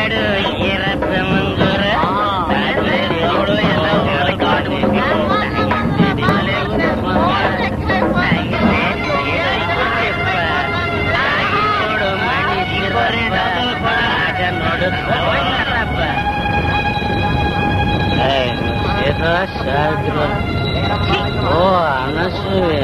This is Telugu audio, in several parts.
తాగాడు ఈరప్ప మంజూర దేవుడు ఎలా కాడు ఓ అనసూయ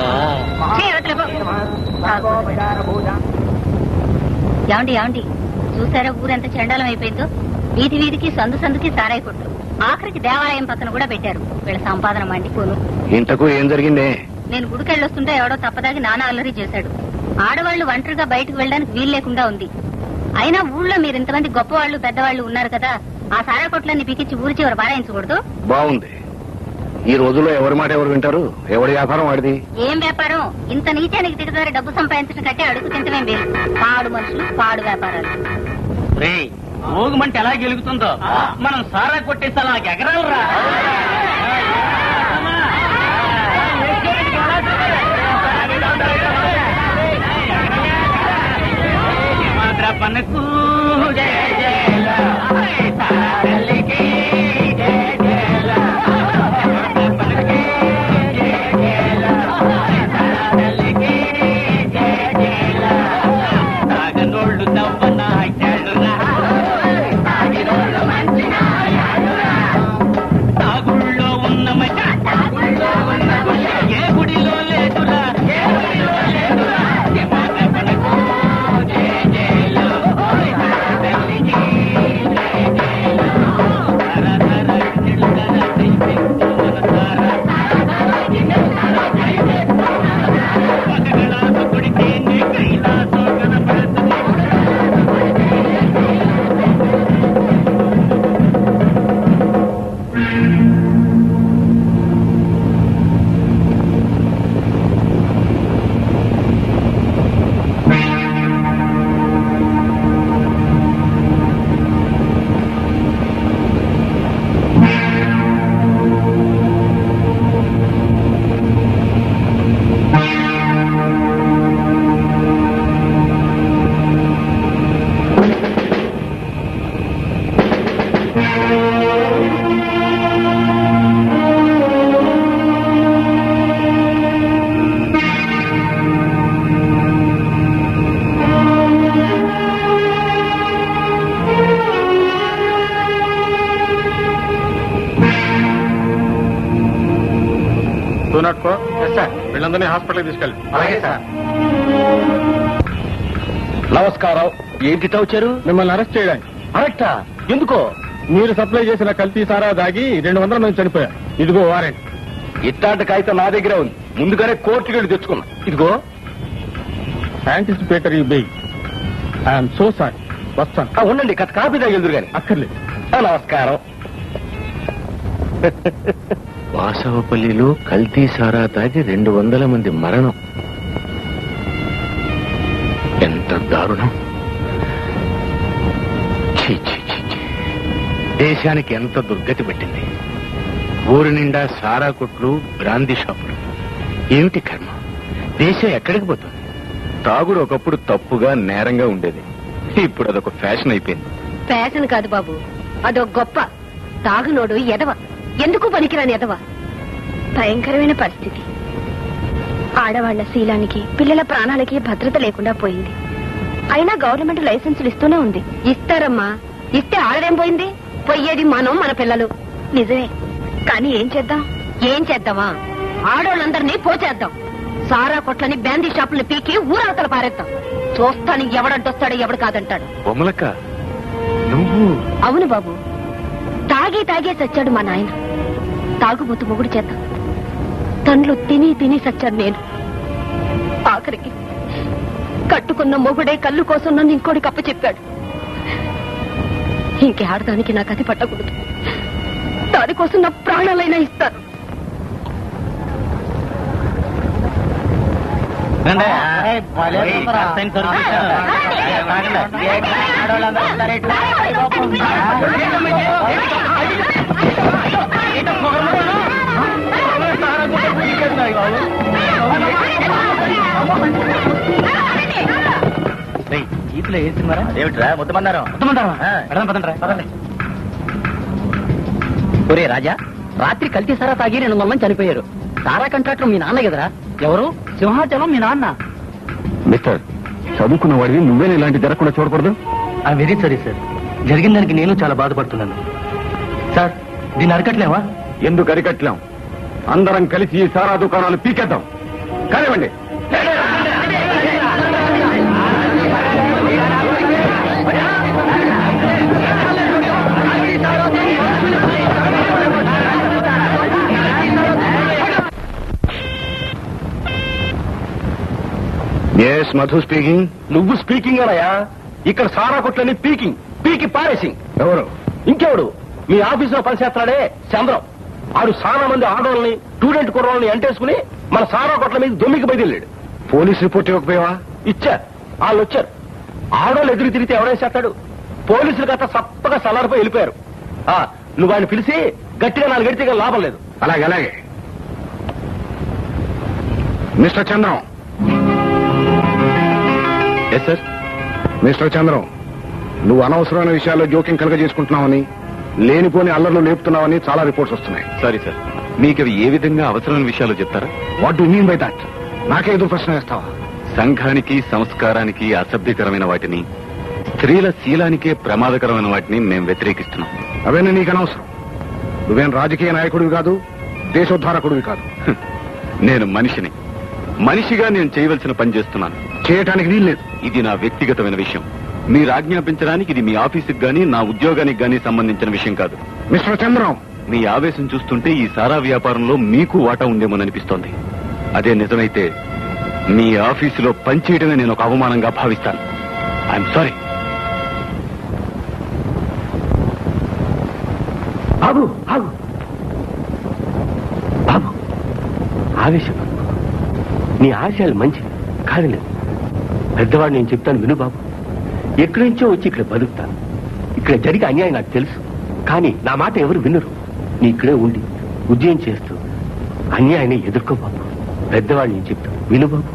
ఏమండి ఏమండి చూసారా ఊరెంత చండాలం అయిపోయిందో వీధి వీధికి సందు సందుకి సారాయి కొట్టు ఆఖరికి దేవాలయం పక్కన కూడా పెట్టారు వీళ్ళ సంపాదన మండిపోను ఇంతకు ఏం జరిగిందే నేను గుడికెళ్ళొస్తుంటే ఎవడో తప్పదాగి నానా అల్లరి చేశాడు ఆడవాళ్లు ఒంటరిగా బయటకు వెళ్ళడానికి వీలు లేకుండా ఉంది అయినా ఊళ్ళో మీరు ఇంతమంది గొప్పవాళ్ళు పెద్దవాళ్ళు ఉన్నారు కదా ఆ సారా కొట్లన్నీ పికిచ్చి ఊరి చివర బారాయించకూడదు బాగుంది ఈ రోజుల్లో ఎవరి మాట ఎవరు వింటారు ఎవరి వ్యాపారం వాడిది ఏం వ్యాపారం ఇంత నీచానికి దిగదారి డబ్బు సంపాదించడం కంటే అడుగు తింటమేం వేరు పాడు మనుషులు పాడు వ్యాపారాలు రే ఊగుమంటే ఎలా గెలుగుతుందో మనం సారా కొట్టేసి అలా ఎగరాలరా పనకు జయ జయల తారలికి జయ జయల పనకి జయ జయల తారలికి జయ జయల తాగనోళ్ళు తవ్వన చెడురా తాగినోళ్ళు మంచి నాయాడురా తాగుళ్ళో ఉన్న మజ తాగుళ్ళో ఉన్న మజ ఏ గుడిలో లేదురా ఏ గుడిలో లేదురా ఏ మాట పనకు జయ జయల తారలికి జయ జయల తర తర నిడు తర దైవెత్తు మన తర పగడాసు కొడితేనే కైలాసో కనపడుతుంది తూనట్కో సార్ వీళ్ళందరినీ హాస్పిటల్కి తీసుకెళ్ళి అలాగే సార్ నమస్కారం ఏంటితో వచ్చారు మిమ్మల్ని అరెస్ట్ చేయడానికి అరెక్టా ఎందుకో మీరు సప్లై చేసిన కల్తీ సారా దాగి రెండు వందల మంది చనిపోయారు ఇదిగో వారెంట్ ఇట్లాంటి కాగితం నా దగ్గరే ఉంది ముందుగానే కోర్టుకి వెళ్ళి తెచ్చుకున్నా ఇదిగో సైంటిస్ట్ పీటర్ ఈ బెయిల్ ఐఎమ్ సో సారీ వస్తాను ఆ, ఉండండి కథ కాపీ తగిలిదురు గాని అక్కర్లేదు ఆ, నమస్కారం వాసవపల్లిలో కల్తీ సారా తాగి రెండు వందల మంది మరణం ఎంత దారుణం ఛీ, ఛీ, ఛీ, ఛీ. దేశానికి ఎంత దుర్గతి పట్టింది ఊరి నిండా సారా కొట్లు బ్రాందీ షాపులు ఏమిటి కర్మ దేశం ఎక్కడికి పోతుంది తాగుడు ఒకప్పుడు తప్పుగా నేరంగా ఉండేది ఇప్పుడు అదొక ఫ్యాషన్ అయిపోయింది ఫ్యాషన్ కాదు బాబు అదో గొప్ప తాగునోడు ఎదవ ఎందుకు పనికిరాని ఎదవ భయంకరమైన పరిస్థితి ఆడవాళ్ల శీలానికి పిల్లల ప్రాణాలకి భద్రత లేకుండా పోయింది అయినా గవర్నమెంట్ లైసెన్సులు ఇస్తూనే ఉంది ఇస్తారమ్మా ఇస్తే ఆడదేం పోయింది పోయేది మనం మన పిల్లలు నిజమే కానీ ఏం చేద్దాం ఏం చేద్దామా ఆడోళ్ళందరినీ పోచేద్దాం సారా కొట్లని బ్యాందీ షాపులు పీకి ఊరవతల పారేద్దాం చూస్తాను ఎవడంటొస్తాడో ఎవడు కాదంటాడు బొమ్మలక్క నువ్వు అవును బాబు తాగి తాగే సచ్చాడు మా నాయన తాగుబోతు మొగుడు చేత తన్లు తిని తిని సచ్చాను నేను ఆఖరికి కట్టుకున్న మొగుడే కళ్ళు కోసం నన్ను ఇంకోటి కప్ప చెప్పాడు ఇంకే ఆడదానికి నాకు అది పట్టకూడదు దానికోసం నా ప్రాణాలైనా ఇస్తాను లో ఏ సినిమా ఏమిట్రా ముద్దమన్నారు ఒరే రాజా రాత్రి కల్తీ సారా తాగి రెండు వందల మంది చనిపోయారు సారా కాంట్రాక్టర్ మీ నాన్న కదరా ఎవరు సింహాచలం మీ నాన్న మిస్టర్ చదువుకున్న వాడివి నువ్వేనా ఇలాంటి జరగకుండా చూడకూడదు ఐ వెరీ సారీ సార్ జరిగిన దానికి నేను చాలా బాధపడుతున్నాను సార్ దీన్ని అరకట్లేవా ఎందుకు అరికట్లేం అందరం కలిసి ఈ సారా దుకాణాలు పీకేద్దాం కానివ్వండి ఎస్ మధు స్పీకింగ్ నువ్వు స్పీకింగ్ అనయా ఇక్కడ సారా కొట్లని పీకింగ్ పీకి పారేసింగ్ ఎవరు ఇంకెవడు మీ ఆఫీసులో పనిచేస్తాడే చంద్రం ఆడు చాలా మంది ఆడోళ్ళని స్టూడెంట్ కుర్రోళ్ళని ఎంటేసుకుని మన సారా కొట్ల మీద దొమ్మికి బయలుదేరాడు పోలీస్ రిపోర్ట్ ఇవ్వకపోయావా ఇచ్చా వాళ్ళు వచ్చారు ఆడోళ్ళు ఎదురు తిరిగితే ఎవరేసేస్తాడు పోలీసులు గత సప్పగా సలారిపోయి వెళ్ళిపోయారు ఆ, నువ్వు ఆయన పిలిచి గట్టిగా నాలుగు గడితే లాభం లేదు అలాగే అలాగే mister Chandram yes sir mister Chandram నువ్వు అనవసరమైన విషయాల్లో జోక్యం కలగజేసుకుంటున్నావని లేనిపోని అల్లర్లు లేపుతున్నావని చాలా రిపోర్ట్స్ వస్తున్నాయి సారీ సార్ మీకు అవి ఏ విధంగా అవసరమైన విషయాలు చెప్తారా what do mean by that నాకే ఎదురు ప్రశ్న వేస్తావా సంఘానికి సంస్కారానికి అసభ్యకరమైన వాటిని స్త్రీల శీలానికే ప్రమాదకరమైన వాటిని మేము వ్యతిరేకిస్తున్నాం అవన్నీ నీకు అనవసరం నువ్వేం రాజకీయ నాయకుడివి కాదు దేశోద్ధారకుడివి కాదు హ్మ్. నేను మనిషిని మనిషిగా నేను చేయవలసిన పని చేస్తున్నాను చేయటానికి వీల్లేదు ఇది నా వ్యక్తిగతమైన విషయం మీరు ఆజ్ఞాపించడానికి ఇది మీ ఆఫీసుకి గాని నా ఉద్యోగానికి గాని సంబంధించిన విషయం కాదు మిస్టర్ చంద్రం మీ ఆవేశం చూస్తుంటే ఈ సారా వ్యాపారంలో మీకు వాటా ఉందేమోననిపిస్తోంది అదే నిజమైతే మీ ఆఫీసులో పనిచేయడమే నేను ఒక అవమానంగా భావిస్తాను ఐఎమ్ సారీ ఆగు ఆగు బాబు ఆవేశం నీ ఆశయాలు మంచివి కాదు పెద్దవాడు నేను చెప్తాను విను బాబు ఎక్కడి నుంచో వచ్చి ఇక్కడ బతుకుతాను ఇక్కడ జరిగే అన్యాయం నాకు తెలుసు కానీ నా మాట ఎవరు వినరు నీ ఇక్కడే ఉండి ఉద్యోగం చేస్తూ అన్యాయాన్ని ఎదుర్కో బాబు పెద్దవాడు నేను చెప్తాను విను బాబు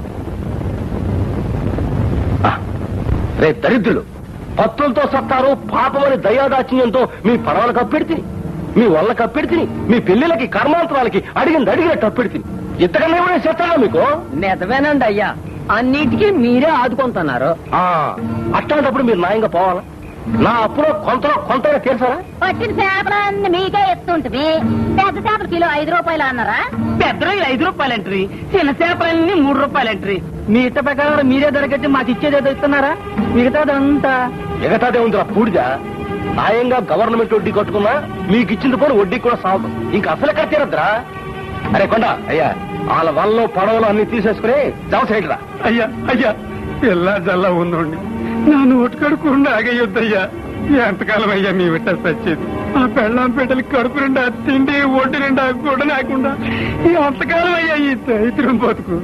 ఆ, రే దరిద్రులు పత్రులతో సత్తారు పాపమని దయాదాచిన్యంతో మీ పడవలు కప్పెడితే మీ వల్ల కప్పెడితే మీ పెళ్లిళ్ళకి కర్మాంతరాలకి అడిగింది అడిగినట్టు అప్పెడితే ఇంతకన్నా ఏమైనా చేస్తారా మీకు నిజమేనండి అయ్యా అన్నిటికీ మీరే ఆదుకుంటున్నారు ఆ, అట్లాంటప్పుడు మీరు న్యాయంగా పోవాలా నా అప్పులో కొంత కొంతగా తీర్చారా పట్టిన చేపలన్నీ మీకే ఎత్తుంటుంది పెద్ద చేపల కిలో ఐదు రూపాయలు అన్నారా పెద్ద ఐదు రూపాయలు ఎంట్రీ చిన్న చేపలన్నీ మూడు రూపాయలు ఎంట్రీ మీ ఇష్ట ప్రకారం మీరే దొరకట్టి మాకు ఇచ్చేదేదో ఇస్తున్నారా మిగతాదంతా ఎగతాదే ఉందిరా పూడిదా న్యాయంగా గవర్నమెంట్ వడ్డీ కట్టుకున్నా మీకు ఇచ్చిన పోను వడ్డీ కూడా సాగు ఇంకా అసలు కట్టేరద్దురా అరే కొండ అయ్యా వాళ్ళ వల్ల పడవలు అన్ని తీసేసుకుని జావ సైడ్ రా అయ్యా అయ్యా ఎలా జల్లా ఉందండి నా నోటు కడుకుండా ఆగయ్యొద్దయ్యా ఎంతకాలం అయ్యా మీ విట్ట సచ్చేది ఆ పెళ్ళాం పెట్టలు కడుపు నిండా తిండి ఒడ్డు నిండా గుడ్డ లేకుండా ఈ అంతకాలం అయ్యా ఈ దైత్రం బతుకు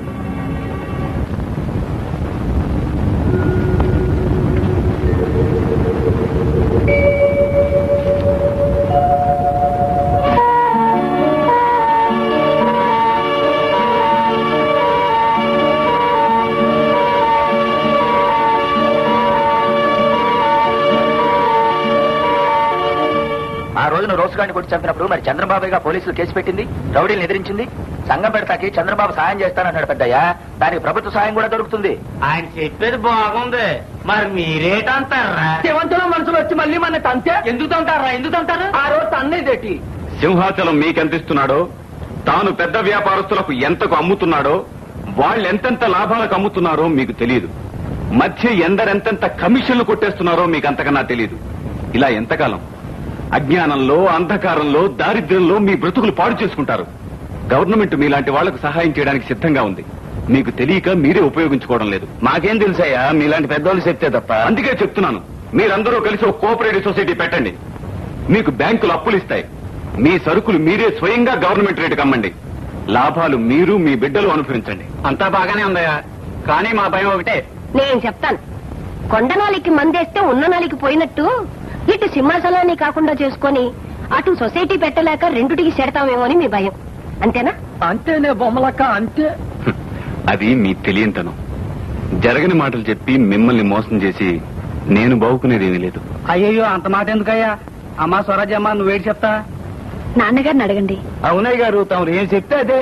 ఆ రోజున రోజుగాడిని కొట్టి చంపినప్పుడు మరి చంద్రబాబుగా పోలీసులు కేసు పెట్టింది రౌడీలను ఎదిరించింది సంఘం పెడతాకి చంద్రబాబు సాయం చేస్తానన్నాడు పెద్దయ్య దానికి ప్రభుత్వ సాయం కూడా దొరుకుతుంది ఆయన చెప్పేది బాగుంది మరి మీరేటంటారా శివంతుల మనుషులు వచ్చి మళ్ళీ మన తంతే ఎందుకు తంటారా ఎందుకు తంటారు ఆ రోజు తన్నేదేటి సింహాచలం మీకెంతిస్తున్నాడో తాను పెద్ద వ్యాపారస్తులకు ఎంతకు అమ్ముతున్నాడో వాళ్ళెంతెంత లాభాలకు అమ్ముతున్నారో మీకు తెలియదు మధ్య ఎందరెంతెంత కమిషన్లు కొట్టేస్తున్నారో మీకు అంతకన్నా తెలియదు ఇలా ఎంతకాలం అజ్ఞానంలో అంధకారంలో దారిద్ర్యంలో మీ బ్రతుకులు పాడు చేసుకుంటారు గవర్నమెంట్ మీలాంటి వాళ్లకు సహాయం చేయడానికి సిద్ధంగా ఉంది మీకు తెలియక మీరే ఉపయోగించుకోవడం లేదు నాకేం తెలుసయ్యా మీలాంటి పెద్దోళ్ళు చెప్తే తప్ప అందుకే చెప్తున్నాను మీరందరూ కలిసి ఒక కోఆపరేటివ్ సొసైటీ పెట్టండి మీకు బ్యాంకులు అప్పులు ఇస్తాయి మీ సరుకులు మీరే స్వయంగా గవర్నమెంట్ రేటుకి అమ్మండి లాభాలు మీరు మీ బిడ్డలు అనుభవించండి అంతా బాగానే ఉందయ్యా కానీ మా భయం ఒకటే నేను చెప్తాను కొండనాలికి మందేస్తే ఉన్న నాలికి పోయినట్టు ఇటు సింహాచలాన్ని కాకుండా చేసుకొని అటు సొసైటీ పెట్టలేక రెండుటికి చెడతామేమో అని మీ భయం అంతేనా అంతేనే బొమ్మలక్క అంతే హ్మ్. అది మీ తెలియంతనం జరగని మాటలు చెప్పి మిమ్మల్ని మోసం చేసి నేను బావుకునేదేమీ లేదు అయ్యయ్యో అంత మాట ఎందుకయ్యా అమ్మా స్వరాజ్యమ్మ నువ్వేటి చెప్తా నాన్నగారిని అడగండి అవునయ్య గారు తమరు ఏం చెప్తే అదే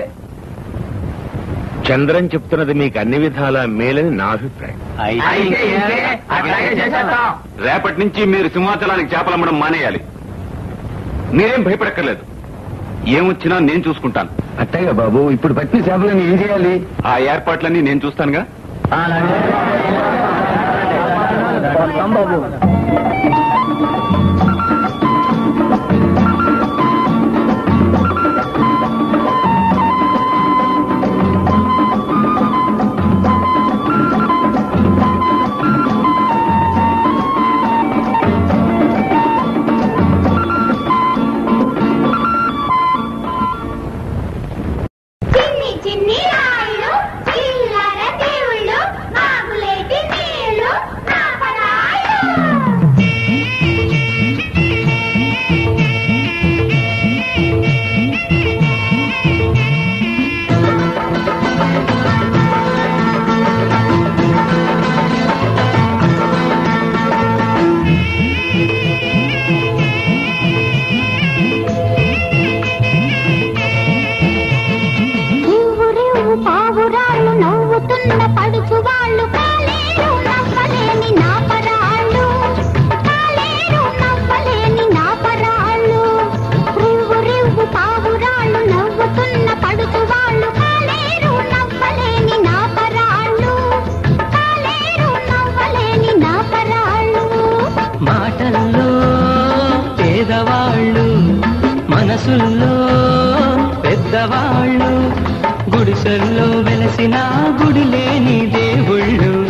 చంద్రం చెప్తున్నది మీకు అన్ని విధాలా మేలని నా అభిప్రాయం రేపటి నుంచి మీరు సింహాచలానికి చేపలమ్మడం మానేయాలి మీరేం భయపడక్కర్లేదు ఏమొచ్చినా నేను చూసుకుంటాను అట్టయ్య బాబు ఇప్పుడు పట్టిన చేపలని ఏం చేయాలి ఆ ఏర్పాట్లన్నీ నేను చూస్తానుగా బాబు చిన్ని చిన్ని రాళ్ళు చిల్లర దేవుళ్ళు మాగులేటి నీళ్ళు పాపరాళ్ళు ఊరేవు పావురాళ్ళు నవ్వుతున్న పడుచు వాళ్ళు కాలేరు నవ్వలేని నాపరాళ్ళు కాలేరు నవ్వలేని నాపరాళ్ళు రివ్వు రివ్వు పావురాళ్ళు నవ్వుతున్న పడుచు వాళ్ళు కాలేరు నవ్వలేని నాపరాళ్ళు కాలేరు నవ్వలేని నాపరాళ్ళు మాటల్లో పేదవాళ్ళు మనసుల్లో పెద్దవాళ్ళు గుడిసెల్లో వెలసిన గుడి లేని దేవుళ్ళు